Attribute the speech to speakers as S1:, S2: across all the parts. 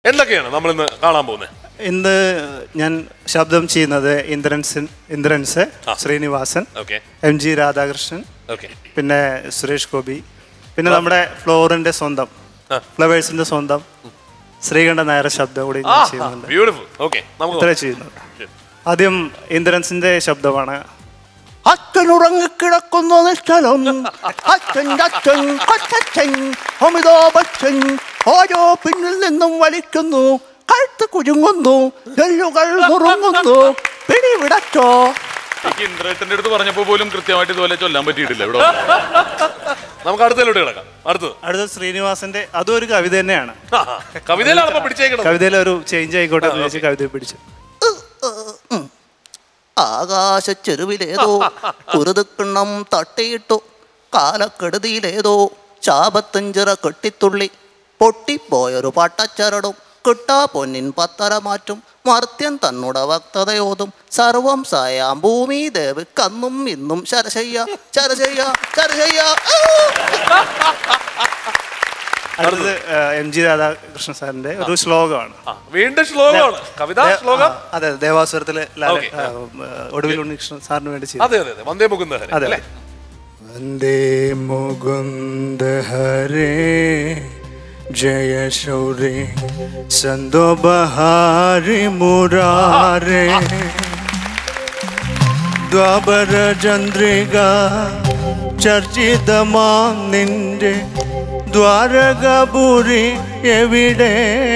S1: എന്തൊക്കെയാണ് നമ്മൾ ഇന്ന് കാണാൻ പോകുന്നത്
S2: ഇന്ന് ഞാൻ ശബ്ദം ചെയ്യുന്നത് Indrans Indrans Sreenivasan
S1: okay
S2: M G Radhakrishnan
S1: okay
S2: പിന്നെ സുരേഷ് ഗോപി പിന്നെ നമ്മുടെ ഫ്ലോറിന്റെ സ്വന്തം
S1: ആ.
S2: ഫ്ലവേഴ്സിന്റെ സ്വന്തം ശ്രീകണ്ഠ നായർ ശബ്ദം കൂടി ഞാൻ ചെയ്യുന്നുണ്ട്
S1: ബ്യൂട്ടിഫുൾ ഓക്കെ നമുക്ക്
S2: ഇത്ര
S1: നോക്കാം.
S2: ചെയ്യുന്നുണ്ട് ആദ്യം ഇന്ദ്രൻസിന്റെ ശബ്ദമാണ്
S3: അച്ഛൻ ഉറങ്ങിക്കിടക്കുന്ന നിശ്ചലം അച്ഛൻ അച്ഛൻ കൊച്ചച്ഛൻ അമിതാഭ് ബച്ചൻ ഓരോ പിന്നിൽ നിന്നും വലിക്കുന്നു കഴുത്ത് കുരുങ്ങുന്നു എല്ലുകൾ നുറുങ്ങുന്നു പിടിവിടച്ചോ
S4: എനിക്ക് ഇന്ദ്രേട്ടന്റെ അടുത്ത് പറഞ്ഞപ്പോ പോലും കൃത്യമായിട്ട് ഇതുപോലെ ചൊല്ലാൻ പറ്റിയിട്ടില്ല ഇവിടെ
S1: നമുക്ക് അടുത്തതിലോട്ട് കിടക്കാം അടുത്തത്
S2: അടുത്ത ശ്രീനിവാസന്റെ അതും ഒരു കവിത തന്നെയാണ്
S1: ആ, ആ. കവിതയിലാണ് ഇപ്പൊ പിടിച്ചേക്കണത്
S2: കവിതയിൽ ഒരു ചേഞ്ച് ആയിക്കോട്ടെ എന്ന് വെച്ച് കവിത പിടിച്ചു
S3: ആകാശച്ചെരുവിലേതോ കുരുതുക്കിണ്ണം തട്ടിയിട്ടു കാലക്കെടുതിയിലേതോ ശാപത്തഞ്ചിറ കെട്ടിത്തുള്ളി പൊട്ടിപ്പോയൊരു പട്ടച്ചരടും കിട്ടാ പൊന്നിൻ പത്തര മാറ്റും മർത്യൻ തന്നുട വക്തതയോതും സർവം സായാം ഭൂമി ദേവ് കന്നും ഇന്നും ശരശയ്യ ശരശയ്യ ശരശയ്യ ആ!
S2: അടുത്തത് എം ജി രാധാകൃഷ്ണൻ സാറിന്റെ ഒരു ശ്ലോകമാണ്
S1: ആ, വീണ്ടും ശ്ലോകമാണ് കവിത
S2: ദേ-
S1: ശ്ലോകം
S2: ആ, അതെ ദേവാസുരത്തിലെ ലാല-
S1: Okay.
S2: ആ, ആ, ഒടുവിൽ ഉണ്ണികൃഷ്ണൻ സാറിന് വേണ്ടി ചെയ്തു
S1: അതെ അതെ അതെ വന്ദേ മുകുന്ദഹരൻ
S2: അതെ
S1: അല്ലേ
S2: വന്ദേ മുകുന്ദ ഹരേ ജയ ശൗരേ സന്തോ ബഹാരി മുരാരേ ദ്വാപര ചന്ദ്രിക ചർച്ചിതമാം നിന്റെ ദ്വാരകപുരി എവിടെ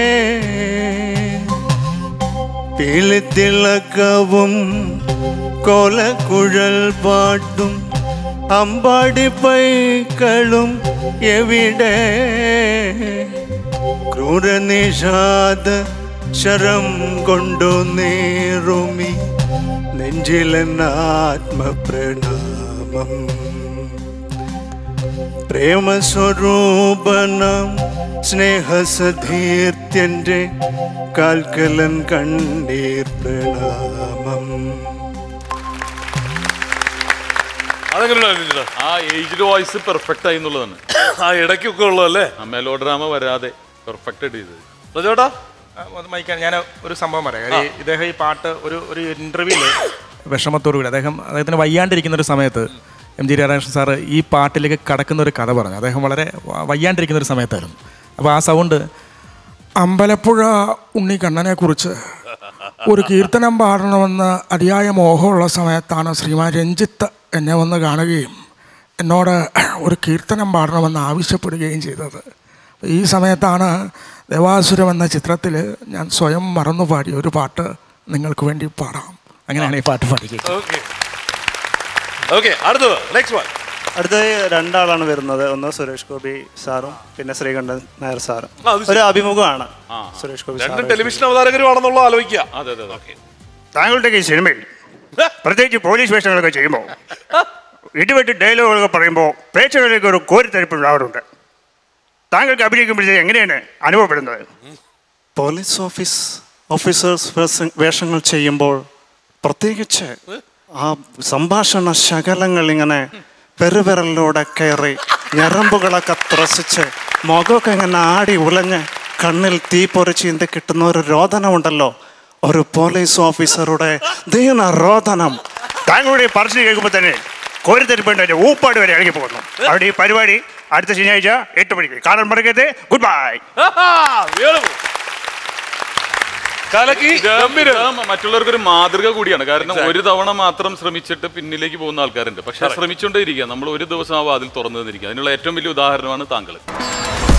S2: പിളിത്തിളക്കവും കോലക്കുഴൽ പാട്ടും അമ്പാടി പൈക്കളും എവിടെ ക്രൂരനിഷാദ ശരം കൊണ്ടു നേറുമി നെഞ്ചിലെന്നാത്മപ്രണാമം പ്രേമസ്വരൂപനം സ്നേഹസധീർത്യന്റെ കാൽക്കലൻ കണ്ണീർ പ്രണാമം
S1: അതെങ്ങനെയാണ്
S4: ആ ഏജ്ഡ് വോയിസ് പെർഫെക്റ്റ് ആയി എന്നുള്ളതാണ്
S1: ആ ഇടയ്ക്കൊക്കെ ഉള്ളതല്ലേ
S4: ആ മെലോ ഡ്രാമ വരാതെ പെർഫെക്റ്റ് ആയിട്ട് ചെയ്തത്
S1: റജോട്ടാ
S5: മൈക്കാൻ ഞാൻ ഒരു സംഭവം പറയാം കാര്യം ഇദ്ദേഹം ഈ പാട്ട് ഒരു ഒരു ഇന്റർവ്യൂല് വിഷമത്തോടു കൂടി അദ്ദേഹം അദ്ദേഹത്തിന് വയ്യാണ്ടിരിക്കുന്ന ഒരു സമയത്ത് എം ജി രാധാകൃഷ്ണൻ സാറ് ഈ പാട്ടിലേക്ക് കടക്കുന്ന ഒരു കഥ പറഞ്ഞു അദ്ദേഹം വളരെ വ- വയ്യാണ്ടിരിക്കുന്ന ഒരു സമയത്തായിരുന്നു അപ്പോൾ ആ സൗണ്ട് അമ്പലപ്പുഴ ഉണ്ണിക്കണ്ണനെ കുറിച്ച് ഒരു കീർത്തനം പാടണമെന്ന് അതിയായ മോഹമുള്ള സമയത്താണ് ശ്രീമാൻ രഞ്ജിത്ത് എന്നെ വന്ന് കാണുകയും എന്നോട് ഒരു കീർത്തനം പാടണമെന്ന് ആവശ്യപ്പെടുകയും ചെയ്തത് ഈ സമയത്താണ് ദേവാസുരം എന്ന ചിത്രത്തിൽ ഞാൻ സ്വയം മറന്നു പാടിയ ഒരു പാട്ട് നിങ്ങൾക്ക് വേണ്ടി പാടാം അങ്ങനെയാണ് ഈ പാട്ട് പാടിക്കുന്നത്
S1: ഓക്കെ ഓക്കെ അടുത്തത് നെക്സ്റ്റ് വൺ
S2: അടുത്ത രണ്ടാളാണ് വരുന്നത് ഒന്ന് സുരേഷ് ഗോപി സാറും പിന്നെ ശ്രീകണ്ഠൻ നായർ സാറും
S1: ആ, അത് ശരി.
S2: ഒരു അഭിമുഖമാണ് സുരേഷ് ഗോപി
S1: രണ്ടും
S2: സാറ്
S1: ടെലിവിഷൻ അവതാരകരുമാണെന്നുള്ള ആലോചിക്കുക
S4: അതെ അതെ അതെ
S6: താങ്കളുടെ ഈ സിനിമയിൽ പ്രത്യേകിച്ച് പോലീസ് വേഷങ്ങളൊക്കെ ചെയ്യുമ്പോൾ ഇടിവെട്ട് ഡയലോഗുകളൊക്കെ പറയുമ്പോൾ പ്രേക്ഷകരിലേക്ക് ഒരു കോരിത്തരിപ്പ് ഉണ്ടാവാറുണ്ട് താങ്കൾക്ക് അഭിനയിക്കുമ്പോഴത്തേക്ക് എങ്ങനെയാണ് അനുഭവപ്പെടുന്നത്
S2: പോലീസ് ഓഫീസ് ഓഫീസേഴ്സ് വേഷ- വേഷങ്ങൾ ചെയ്യുമ്പോൾ പ്രത്യേകിച്ച് ആ സംഭാഷണ ശകലങ്ങൾ ഇങ്ങനെ പെരുവിരലിലൂടെ കയറി ഞരമ്പുകളൊക്കെ ത്രസിച്ച് മുഖമൊക്കെ ഇങ്ങനെ ആടി ഉലഞ്ഞ് കണ്ണിൽ തീ പൊറിച്ച് ഇന്ത് കിട്ടുന്ന ഒരു രോദനമുണ്ടല്ലോ ഒരു പോലീസ് ഓഫീസറുടെ ദീന രോദനം
S6: താങ്കളുടെ ഈ പറച്ചിൽ കേൾക്കുമ്പോൾ തന്നെ കോരിത്തരിപ്പേണ്ട ഒരു ഊപ്പാട് വരെ ഇറങ്ങി പോകുന്നു അവിടെ ഈ പരിപാടി അടുത്ത ശനിയാഴ്ച എട്ട് മണിക്ക് കാണാൻ മറക്കരുത് ഗുഡ് ബൈ
S1: Beautiful. കലക്കി
S4: ഇത്
S1: ഗംഭീരം.
S4: ഇത് മറ്റുള്ളവർക്ക് ഒരു മാതൃക കൂടിയാണ് കാരണം ഒരു തവണ മാത്രം ശ്രമിച്ചിട്ട് പിന്നിലേക്ക് പോകുന്ന ആൾക്കാരുണ്ട് പക്ഷെ ശ്രമിച്ചുകൊണ്ടേ ഇരിക്കുക നമ്മൾ ഒരു ദിവസം ആ വാതിൽ തുറന്നു തന്നിരിക്കുക അതിനുള്ള ഏറ്റവും വലിയ ഉദാഹരണമാണ് താങ്കൾ